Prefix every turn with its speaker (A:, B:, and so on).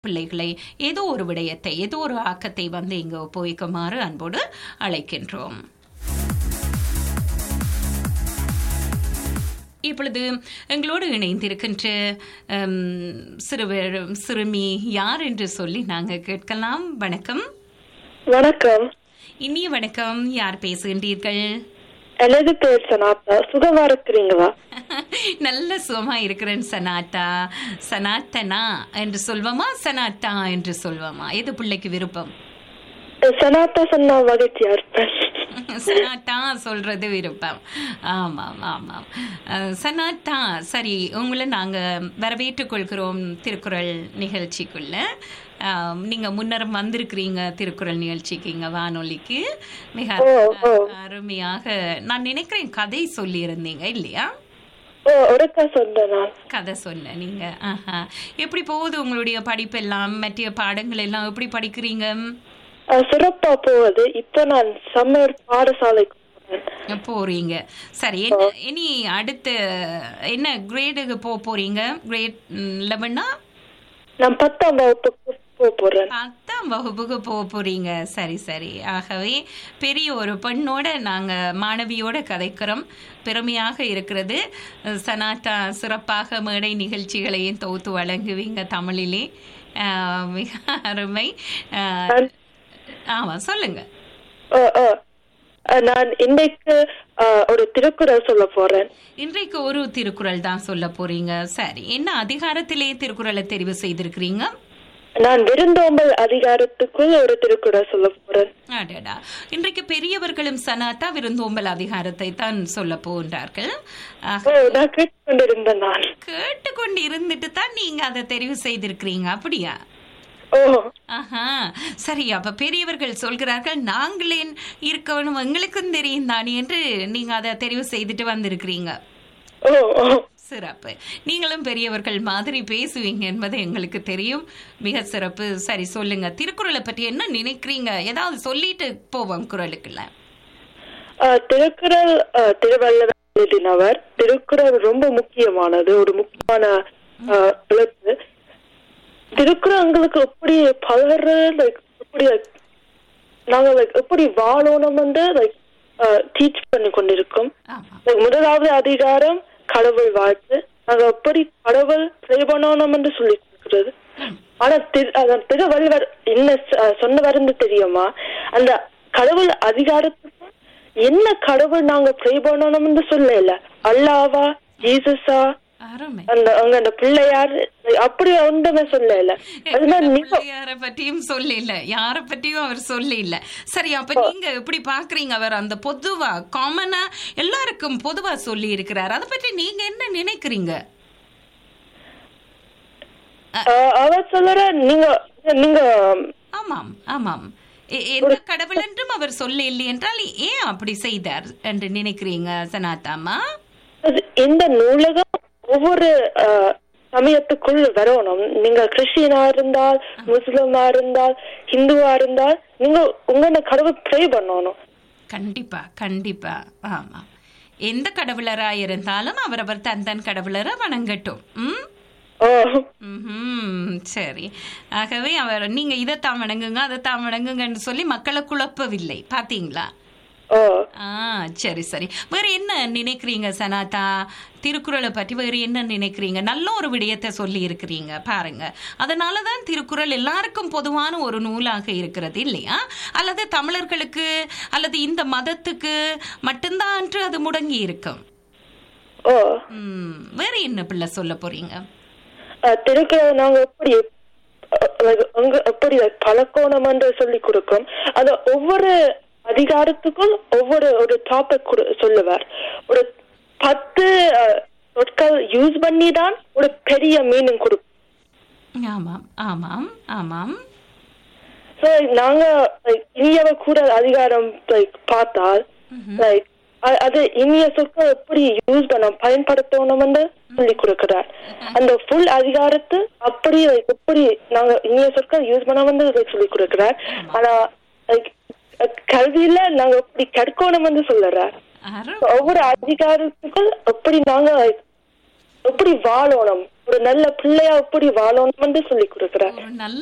A: பிள்ளைகளை ஏதோ ஒரு விடயத்தை ஏதோ ஒரு ஆக்கத்தை வந்து இங்கு ஒப்புவிக்குமாறு அன்போடு அழைக்கின்றோம் இப்பொழுது எங்களோடு இணைந்திருக்கின்ற ஹம், சிறுவர் சிறுமி யார் என்று சொல்லி நாங்கள் கேட்கலாம் வணக்கம்
B: வணக்கம்
A: இனிய வணக்கம் யார் பேசுகின்றீர்கள்
B: எனது பேர் சனாத்தா சுகமா இருக்கிறீங்களா
A: நல்ல சுகமா இருக்கிறேன் சனாட்டா சனாத்தனா என்று சொல்வோமா சனாட்டா என்று சொல்வோமா எது பிள்ளைக்கு விருப்பம்
B: சனாத்தா சொன்னா மகிழ்ச்சியா இருப்பேன்
A: சனாட்டா சொல்றது விருப்பம் ஆமாம் ஆமாம் அஹ், சனாட்டா சரி உங்களை நாங்க வரவேற்றுக் கொள்கிறோம் திருக்குறள் நிகழ்ச்சிக்குள்ள ஆம், நீங்க முன்னர் வந்திருக்கிறீங்க திருக்குறள் நிகழ்ச்சிக்கு இங்க வானொலிக்கு மிக
B: ஓ, ஓ.
A: அருமையாக நான் நினைக்கிறேன் கதை சொல்லி இருந்தீங்க இல்லையா
B: ஓ ஒருக்கா சொன்னேன் நான்
A: கதை சொன்ன நீங்க ஆஹா. எப்படி போகுது உங்களுடைய படிப்பெல்லாம் மற்ற பாடங்கள் எல்லாம் எப்படி படிக்கிறீங்க
B: அஹ், சிறப்பா போகுது இப்ப நான் சம்மர் பாடசாலைக்கு போறேன்
A: போறீங்க சரி என்ன இனி அடுத்து என்ன கிரேடுக்கு போக போறீங்க கிரேட் லெவனா
B: நான் பத்தாம் வகுப்புக்கு போக போறேன்
A: பத்தாம் வகுப்புக்கு போக போறீங்க சரி சரி ஆகவே பெரிய ஒரு பெண்ணோட நாங்க மாணவியோட கதைக்கிறோம் பெருமையாக இருக்கிறது சனாட்டா சிறப்பாக மேடை நிகழ்ச்சிகளையும் தொகுத்து வழங்குவீங்க தமிழிலே ஆஹ், மிக அருமை ஆஹ்,
B: நான்-
A: ஆமா சொல்லுங்க
B: ஓ, ஓ. அஹ், நான் இன்னைக்கு அஹ், ஒரு திருக்குறள் சொல்ல போறேன்
A: இன்றைக்கு ஒரு திருக்குறள் தான் சொல்ல போறீங்க சரி என்ன அதிகாரத்திலே திருக்குறளை தெரிவு செய்திருக்கிறீங்க
B: நான் விருந்தோம்பல் அதிகாரத்துக்குள் ஒரு திருக்குறள் சொல்ல போறேன்
A: அடடா இன்றைக்கு பெரியவர்களும் சனாத்தா விருந்தோம்பல் அதிகாரத்தை தான் சொல்ல போகின்றார்கள் ஆக,
B: ஓ நான் கேட்டுக்கொண்டிருந்தேன் நான்
A: கேட்டுக்கொண்டு இருந்துட்டு தான் நீங்க அதை தெரிவு செய்திருக்கிறீங்க அப்படியா
B: ஓ
A: ஆஹா சரி அப்ப பெரியவர்கள் சொல்கிறார்கள் நாங்களே இருக்கணும் எங்களுக்கும் தெரியும் தானே என்று நீங்க அதை தெரிவு செய்துட்டு வந்திருக்கிறீங்க
B: ஓ ஓ
A: சிறப்பு நீங்களும் பெரியவர்கள் மாதிரி பேசுவீங்க என்பது எங்களுக்கு தெரியும் மிக சிறப்பு சரி சொல்லுங்க திருக்குறளை பற்றி என்ன நினைக்கிறீங்க ஏதாவது சொல்லிட்டு போவோம் குரலுக்குள்ள
B: ஆஹ் திருக்குறள் ஆஹ் திருவள்ளுவர் எழுதினவர் திருக்குறள் ரொம்ப முக்கியமானது ஒரு முக்கியமான ஆஹ் எழுத்து திருக்குறள் எங்களுக்கு எப்படி பலர் லைக் எப்படி like, நாங்க லைக் எப்படி வாழணும் வந்து லைக் டீச் பண்ணி கொண்டிருக்கோம்
A: ஆமா
B: லைக் முதலாவது அதிகாரம் கடவுள் வாழ்த்து நாங்க எப்படி கடவுள் ப்ரே பண்ணணும் என்று சொல்லி கொடுக்கிறது ஆனா திரு- அதான் திருவள்ளுவர் என்ன சொ- சொன்னவர்னு தெரியுமா அந்த கடவுள் அதிகாரத்துக்கு என்ன கடவுள் நாங்க ப்ரே பண்ணணும்னு சொல்லல அல்லாவா ஜீசஸா
A: அருமை
B: அந்த அங்க அந்த பிள்ளையார் அப்படி ஒன்றுமே சொல்லல அதனால நீங்க
A: பிள்ளையார பற்றியும் சொல்லல யார பற்றியும் அவர் சொல்லல சரி அப்ப நீங்க எப்படி பாக்குறீங்க அவர் அந்த பொதுவா காமனா எல்லாருக்கும் பொதுவா சொல்லி இருக்கிறார் அதை பற்றி நீங்க என்ன நினைக்கிறீங்க
B: ஆஹ் அவர் சொல்லுற நீங்க நீங்க
A: ஆமாம் ஆமாம் எ- எந்த கடவுள் என்றும் அவர் சொல்ல இல்லை என்றால் ஏன் அப்படி செய்தார் என்று நினைக்கிறீங்க சனாதாமா
B: அது இந்த நூலகம் ஒவ்வொரு ஆஹ், சமயத்துக்குள் வரணும் நீங்க கிறிஸ்டியனா இருந்தால் முஸ்லிமா இருந்தால் ஹிந்துவா இருந்தால் நீங்க உங்க கடவுள் ப்ரே பண்ணணும்
A: கண்டிப்பா கண்டிப்பா ஆமா எந்த கடவுளரா இருந்தாலும் அவரவர் தன் தன் கடவுளரை வணங்கட்டும் ம்
B: ஓ
A: ம்ஹும். சரி ஆகவே அவர் நீங்க இதைத்தான் வணங்குங்க அதைத்தான் வணங்குங்கன்னு சொல்லி மக்களை குழப்பவில்லை பாத்தீங்களா
B: ஓ
A: ஆ சரி சரி வேற என்ன நினைக்கிறீங்க சனாதா திருக்குறளை பற்றி வேற என்ன நினைக்கிறீங்க நல்ல ஒரு விடயத்தை சொல்லி இருக்கிறீங்க பாருங்க அதனால தான் திருக்குறள் எல்லாருக்கும் பொதுவான ஒரு நூலாக இருக்கிறது இல்லையா அல்லது தமிழர்களுக்கு அல்லது இந்த மதத்துக்கு மட்டும்தான் என்று அது முடங்கி இருக்கும்
B: ஓ
A: ம், வேற என்ன பிள்ளை சொல்ல போறீங்க
B: ஆஹ், திருக்குறள் நாங்க எப்படி அஹ், like, அங்க எப்படி like, பழக்கணும் என்று சொல்லி கொடுக்கும் அது ஒவ்வொரு அதிகாரத்துக்கும் ஒவ்வொரு ஒரு டாபிக் சொல்லுவார் ஒரு பத்து அஹ், சொற்கள் யூஸ் பண்ணி தான் ஒரு பெரிய மீனிங் கொடுக்கும்
A: ஆமாம் ஆமாம் ஆமாம்
B: So, நாங்க like, இனியவ கூட அதிகாரம் like, பார்த்தால் like, அ- அது இனிய சொற்கள் எப்படி யூஸ் பண்ண பயன்படுத்தணும் வந்து சொல்லி கொடுக்கிறார் அந்த ஃபுல் அதிகாரத்து அப்படி like, எப்படி நாங்க இனிய சொற்கள் யூஸ் பண்ண வந்து like, சொல்லி கொடுக்கிறார் ஆனா like, அஹ், கல்வியில நாங்க எப்படி கற்கணும் வந்து சொல்லுறார்
A: அரு
B: ஒவ்வொரு அதிகாரத்துக்குள் எப்படி நாங்க like, எப்படி வாழணும் ஒரு நல்ல பிள்ளையா எப்படி வாழணும் சொல்லி கொடுக்கிறார்
A: ஒரு நல்ல